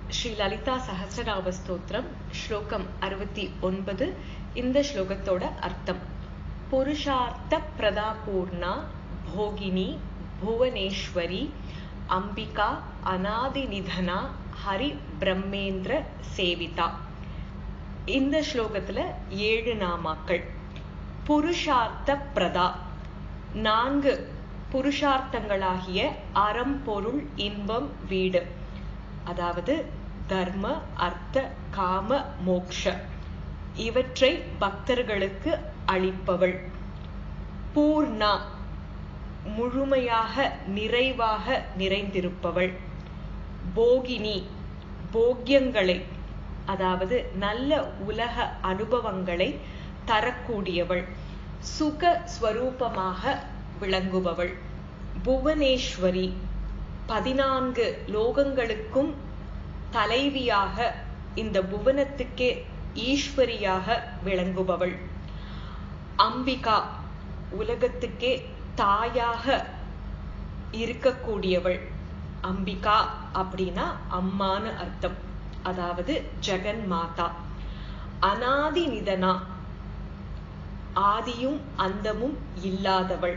ஸ்ரீ லலிதா சஹசிரநாம ஸ்தோத்திரம் ஸ்லோகம் அறுபத்தி ஒன்பது இந்த ஸ்லோகத்தோட அர்த்தம் புருஷார்த்த பிரதாபூர்ணா போகினி புவனேஸ்வரி அம்பிகா அநாதி நிதனா ஹரி பிரம்மேந்திர சேவிதா இந்த ஸ்லோகத்துல ஏழு நாமாக்கள் புருஷார்த்த பிரதா நான்கு புருஷார்த்தங்களாகிய அறம் பொருள் இன்பம் வீடு அதாவது தர்ம அர்த்த காம மோக்ஷ இவற்றை பக்தர்களுக்கு அளிப்பவள் பூர்ணா முழுமையாக நிறைவாக நிறைந்திருப்பவள் போகினி போக்கியங்களை அதாவது நல்ல உலக அனுபவங்களை தரக்கூடியவள் சுக ஸ்வரூபமாக விளங்குபவள் புவனேஸ்வரி பதினான்கு லோகங்களுக்கும் தலைவியாக இந்த புவனத்துக்கே ஈஸ்வரியாக விளங்குபவள் அம்பிகா உலகத்துக்கே தாயாக இருக்கக்கூடியவள் அம்பிகா அப்படின்னா அம்மான்னு அர்த்தம் அதாவது ஜெகன் மாதா அனாதி நிதனா ஆதியும் அந்தமும் இல்லாதவள்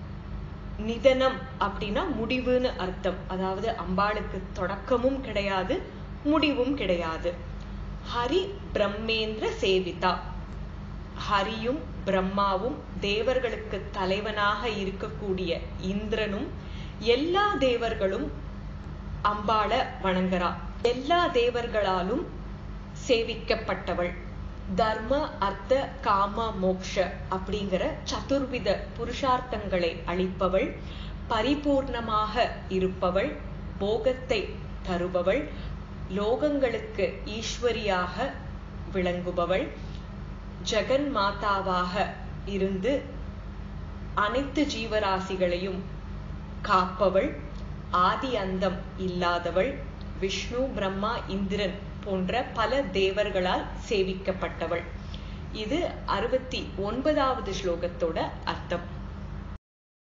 நிதனம் அப்படின்னா முடிவுன்னு அர்த்தம் அதாவது அம்பாளுக்கு தொடக்கமும் கிடையாது முடிவும் கிடையாது ஹரி பிரம்மேந்திர சேவிதா ஹரியும் பிரம்மாவும் தேவர்களுக்கு தலைவனாக இருக்கக்கூடிய இந்திரனும் எல்லா தேவர்களும் அம்பாள வணங்குறா எல்லா தேவர்களாலும் சேவிக்கப்பட்டவள் தர்ம அர்த்த காம மோக்ஷ அப்படிங்கிற சதுர்வித புருஷார்த்தங்களை அளிப்பவள் பரிபூர்ணமாக இருப்பவள் போகத்தை தருபவள் லோகங்களுக்கு ஈஸ்வரியாக விளங்குபவள் ஜெகன் மாதாவாக இருந்து அனைத்து ஜீவராசிகளையும் காப்பவள் ஆதி அந்தம் இல்லாதவள் விஷ்ணு பிரம்மா இந்திரன் போன்ற பல தேவர்களால் சேவிக்கப்பட்டவள் இது அறுபத்தி ஒன்பதாவது ஸ்லோகத்தோட அர்த்தம்